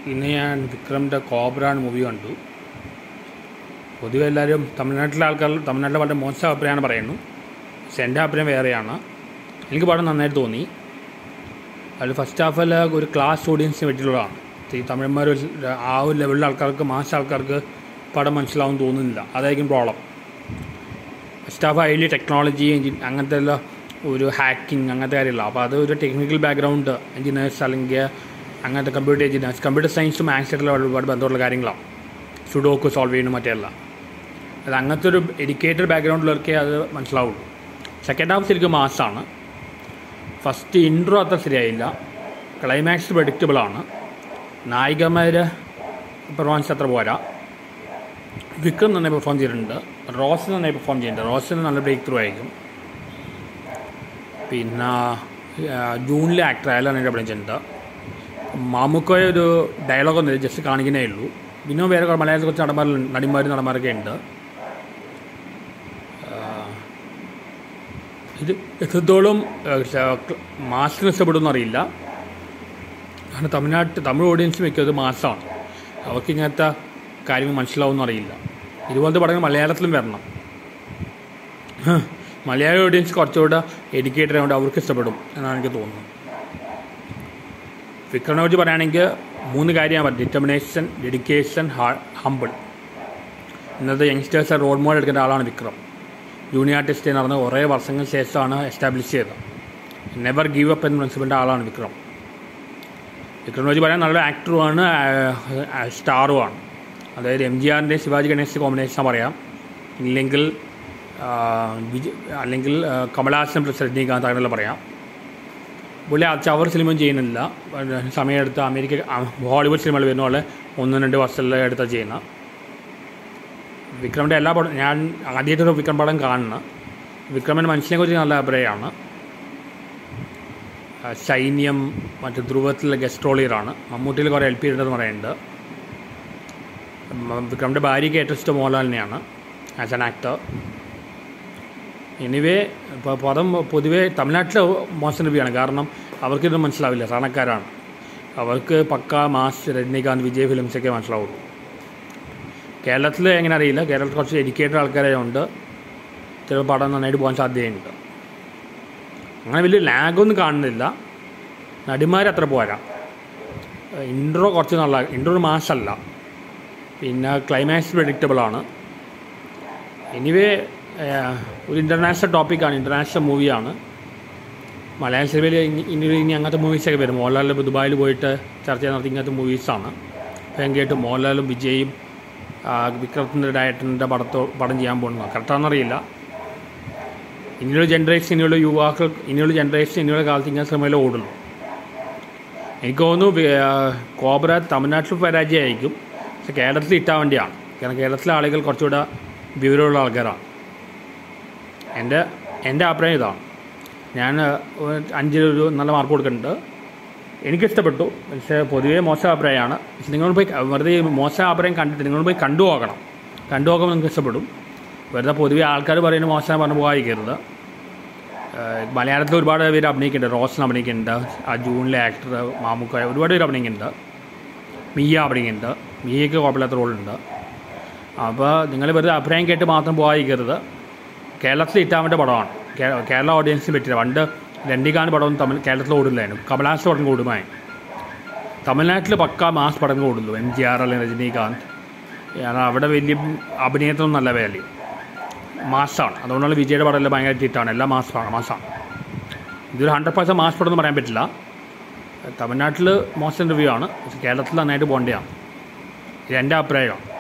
ഇന്ന് ഞാൻ വിക്രമിൻ്റെ കോബ്രാൻ മൂവി കണ്ടു പൊതുവെ എല്ലാവരും തമിഴ്നാട്ടിലെ ആൾക്കാർ തമിഴ്നാട്ടിലെ വളരെ മോശം അഭിപ്രായമാണ് പറയുന്നു പക്ഷെ എൻ്റെ അഭിപ്രായം വേറെയാണ് എനിക്ക് പടം നന്നായിട്ട് തോന്നി അതിൽ ഫസ്റ്റ് ഹാഫിൽ ഒരു ക്ലാസ് ഓഡിയൻസിന് പറ്റിയുള്ളതാണ് ഈ തമിഴന്മാർ ഒരു ആ ഒരു ലെവലിലെ ആൾക്കാർക്ക് മാസ ആൾക്കാർക്ക് പടം മനസ്സിലാവും തോന്നുന്നില്ല അതായിരിക്കും problem first half highly technology engine അങ്ങനത്തെ എല്ലാം ഒരു ഹാക്കിംഗ് അങ്ങനത്തെ കാര്യമില്ല അപ്പോൾ അത് ഒരു ടെക്നിക്കൽ ബാക്ക്ഗ്രൗണ്ട് എഞ്ചിനീയേഴ്സ് അല്ലെങ്കിൽ അങ്ങനത്തെ കമ്പ്യൂട്ടർ എഞ്ചിനീയേഴ്സ് കമ്പ്യൂട്ടർ സയൻസും മാത്സായിട്ടുള്ള ഒരുപാട് ബന്ധമുള്ള കാര്യങ്ങളാണ് സുഡോക്ക് സോൾവ് ചെയ്യുന്നു മറ്റെല്ലാം അത് അങ്ങനത്തെ ഒരു എഡ്യൂക്കേറ്റഡ് ബാക്ക്ഗ്രൗണ്ടിലൊക്കെ അത് മനസ്സിലാവുള്ളൂ സെക്കൻഡ് ഹാഫ് ശരിക്കും മാസമാണ് ഫസ്റ്റ് ഇൻട്രോ അത്ര ശരിയായില്ല ക്ലൈമാക്സ് പ്രഡിക്റ്റബിൾ ആണ് നായികമാർ പെർഫോമൻസ് അത്ര പോരാ വിക്രം നന്നായി പെർഫോം ചെയ്തിട്ടുണ്ട് റോസ് നന്നായി പെർഫോം ചെയ്യുന്നുണ്ട് റോസിന് നല്ല ബ്രേക്ക് ത്രൂ ആയിരിക്കും പിന്നെ ആ, ജൂണിലെ ആക്ടർ അയാളാണ് എൻ്റെ അഭിനയിച്ചിട്ടുണ്ട് മാമുക്കോയ ഒരു ഡയലോഗ് ഒന്നും ജസ്റ്റ് കാണിക്കുന്നേ ഉള്ളൂ പിന്നെ വേറെ കുറെ മലയാളത്തിൽ കുറച്ച് നടന്മാർ നടിമാരും നടന്മാരൊക്കെ ഉണ്ട് ആ, ഇത് എത്രത്തോളം മാസിന് ഇഷ്ടപ്പെടുമെന്ന് അറിയില്ല കാരണം തമിഴ്നാട്ട് തമിഴ് ഓഡിയൻസ് മിക്കത് മാസമാണ് അവർക്ക് ഇങ്ങനത്തെ കാര്യങ്ങൾ മനസ്സിലാവുമെന്ന് അറിയില്ല ഇതുപോലത്തെ പടങ്ങൾ മലയാളത്തിലും വരണം മലയാള ഓഡിയൻസ് കുറച്ചുകൂടെ എഡ്യൂക്കേറ്റഡ് ആയതുകൊണ്ട് അവർക്ക് ഇഷ്ടപ്പെടും എന്നാണ് എനിക്ക് തോന്നുന്നത് വിക്രമിനെ കുറിച്ച് പറയുകയാണെങ്കിൽ മൂന്ന് കാര്യമാണ് പറഞ്ഞത് ഡിറ്റർമിനേഷൻ ഡെഡിക്കേഷൻ ഹമ്പിൾ ഇന്നത്തെ യങ്സ്റ്റേഴ്സ് റോൾ മോഡൽ എടുക്കേണ്ട ആളാണ് വിക്രം ജൂനിയർ ആർട്ടിസ്റ്റ് നടന്ന് കുറേ വർഷങ്ങൾക്ക് ശേഷമാണ് എസ്റ്റാബ്ലിഷ് ചെയ്തത് നെവർ ഗീവ് അപ്പ് എന്ന പ്രിൻസിപ്പിൻ്റെ ആളാണ് വിക്രം വിക്രമിനെ കുറിച്ച് പറയാൻ നല്ല ആക്ടറുമാണ് സ്റ്റാറുമാണ് അതായത് എം ജി ആറിൻ്റെ ശിവാജി ഗണേശ് കോമ്പിനേഷൻ പറയാം ഇല്ലെങ്കിൽ ആ, വിജയ് അല്ലെങ്കിൽ ആ, കമലഹാസൻ പ്ലസ് രജനീകാന്ത് അങ്ങനെയുള്ള പറയാം പുള്ളി ആ ചവർ സിനിമയും ചെയ്യുന്നില്ല സമയമെടുത്ത് അമേരിക്ക ആ, ഹോളിവുഡ് സിനിമകൾ വരുന്ന പോലെ ഒന്നും രണ്ട് വർഷത്തിൽ എടുത്താൽ ചെയ്യുന്ന വിക്രമിൻ്റെ എല്ലാ പടം ഞാൻ ആദ്യമായിട്ടൊരു വിക്രം പടം കാണുന്ന വിക്രമിൻ്റെ മനുഷ്യനെ കുറിച്ച് നല്ല അഭിപ്രായമാണ് ആ, സൈന്യം മറ്റ് ധ്രുവത്തിലെ ഗസ്റ്റ് റോളിയറാണ് മമ്മൂട്ടിയിൽ കുറേ ഹെൽപ്പ് ചെയ്തിട്ടുണ്ടെന്ന് പറയുന്നുണ്ട് മ- വിക്രമിൻ്റെ ഭാര്യയ്ക്ക് ഏറ്റവും ഇഷ്ടം മോഹൻലാലിനെയാണ് ആസ് ആൻ ആക്ടർ എനിവേ ഇപ്പോൾ പദം പൊതുവേ തമിഴ്നാട്ടിലെ മോശം റിവ്യൂയാണ് കാരണം അവർക്കിത് മനസ്സിലാവില്ല സാധാരണക്കാരാണ് അവർക്ക് പക്ക മാസ് രജനീകാന്ത് വിജയ് ഫിലിംസൊക്കെ മനസ്സിലാവുള്ളൂ കേരളത്തിൽ എങ്ങനെ അറിയില്ല കേരളത്തിൽ കുറച്ച് എഡ്യൂക്കേറ്റഡ് ആൾക്കാരായതുകൊണ്ട് ചിലപ്പോൾ പടം നന്നായിട്ട് പോകാൻ സാധ്യതയുണ്ട് അങ്ങനെ വലിയ ലാഗൊന്നും കാണുന്നില്ല നടിമാരത്ര പോരാ ഇൻട്രോ കുറച്ച് നല്ല ഇൻട്രോ മാസല്ല പിന്നെ ക്ലൈമാക്സ് പ്രഡിക്റ്റബിൾ ആണ് എനിവേ ഒരു ഇൻ്റർനാഷണൽ ടോപ്പിക്കാണ് ഇൻ്റർനാഷണൽ മൂവിയാണ് മലയാള സിനിമയിൽ ഇനി ഇനി ഇനി അങ്ങനത്തെ മൂവീസൊക്കെ വരും മോഹൻലാൽ ദുബായിൽ പോയിട്ട് ചർച്ച നടത്തി ഇങ്ങനത്തെ മൂവീസാണ് ഭയങ്കരമായിട്ട് മോഹൻലാലും വിജയും ആ, വിക്രത്തിൻ്റെ ഡയറക്ടറിൻ്റെ പടത്തോ പടം ചെയ്യാൻ പോകുന്നത് കറക്റ്റാണെന്നറിയില്ല ഇനിയുള്ള ജനറേഷൻ ഇനിയുള്ള യുവാക്കൾ ഇനിയുള്ള ജനറേഷൻ ഇനിയുള്ള കാലത്ത് ഇങ്ങനെ സിനിമയിൽ ഓടുള്ളൂ എനിക്ക് തോന്നുന്നു വി- ആ, കോബ്ര തമിഴ്നാട്ടിൽ പരാജയമായിരിക്കും പക്ഷെ കേരളത്തിൽ ഇട്ടാൻ വേണ്ടിയാണ് കാരണം കേരളത്തിലെ ആളുകൾ കുറച്ചുകൂടെ വിവരമുള്ള ആൾക്കാരാണ് എൻ്റെ എൻ്റെ അഭിപ്രായം ഇതാണ് ഞാൻ ഒരു അഞ്ചിലൊരു നല്ല മാർക്ക് കൊടുക്കുന്നുണ്ട് എനിക്കിഷ്ടപ്പെട്ടു പക്ഷേ പൊതുവേ മോശം അഭിപ്രായമാണ് പക്ഷെ നിങ്ങൾ പോയി വെറുതെ ഈ മോശം അഭിപ്രായം കണ്ടിട്ട് നിങ്ങൾ പോയി കണ്ടു നോക്കണം കണ്ടു നോക്കുമ്പോൾ നിങ്ങൾക്ക് ഇഷ്ടപ്പെടും വെറുതെ പൊതുവേ ആൾക്കാർ പറയുന്നത് മോശം പറഞ്ഞ് പോകാതിരിക്കരുത് ഏഹ് മലയാളത്തിൽ ഒരുപാട് പേര് അഭിനയിക്കുന്നുണ്ട് റോഷൻ അഭിനയിക്കുന്നുണ്ട് ആ ജൂണിലെ ആക്ടർ മാമുക്ക ഒരുപാട് പേര് അഭിനയിക്കുന്നുണ്ട് മിയ അഭിനയിക്കുന്നുണ്ട് മിയയ്ക്ക് കുഴപ്പമില്ലാത്ത റോളുണ്ട് അപ്പോൾ നിങ്ങൾ വെറുതെ അഭിപ്രായം കേട്ട് മാത്രം പോകാതിരിക്കരുത് കേരളത്തിൽ ഇട്ടാവേണ്ട പടമാണ് കേ- കേരള ഓഡിയൻസിന് പറ്റില്ല പണ്ട് രണ്ടികാൻ പടമൊന്നും തമിഴ് കേരളത്തിൽ ഓടില്ലായിരുന്നു കമലഹാസ് പടം കൂടുമായി തമിഴ്നാട്ടിൽ പക്ക മാസ് പടം കൂടുള്ളൂ എം ജി ആർ അല്ലെങ്കിൽ രജനീകാന്ത് കാരണം അവിടെ വലിയ അഭിനയത്തിനൊന്നും നല്ല വാല്യൂ മാസാണ് അതുകൊണ്ടാണ് വിജയുടെ പടമെല്ലാം ഭയങ്കര ഹിറ്റാണ് എല്ലാം മാസമാണ് മാസമാണ് ഇതൊരു ഹൺഡ്രഡ് പെർസെൻറ്റ് മാസ് പടം എന്ന് പറയാൻ പറ്റില്ല തമിഴ്നാട്ടിൽ മോശം റിവ്യൂ ആണ് പക്ഷേ കേരളത്തിൽ നന്നായിട്ട് പോകേണ്ടതാണ് ഇത് എൻ്റെ അഭിപ്രായമാണ്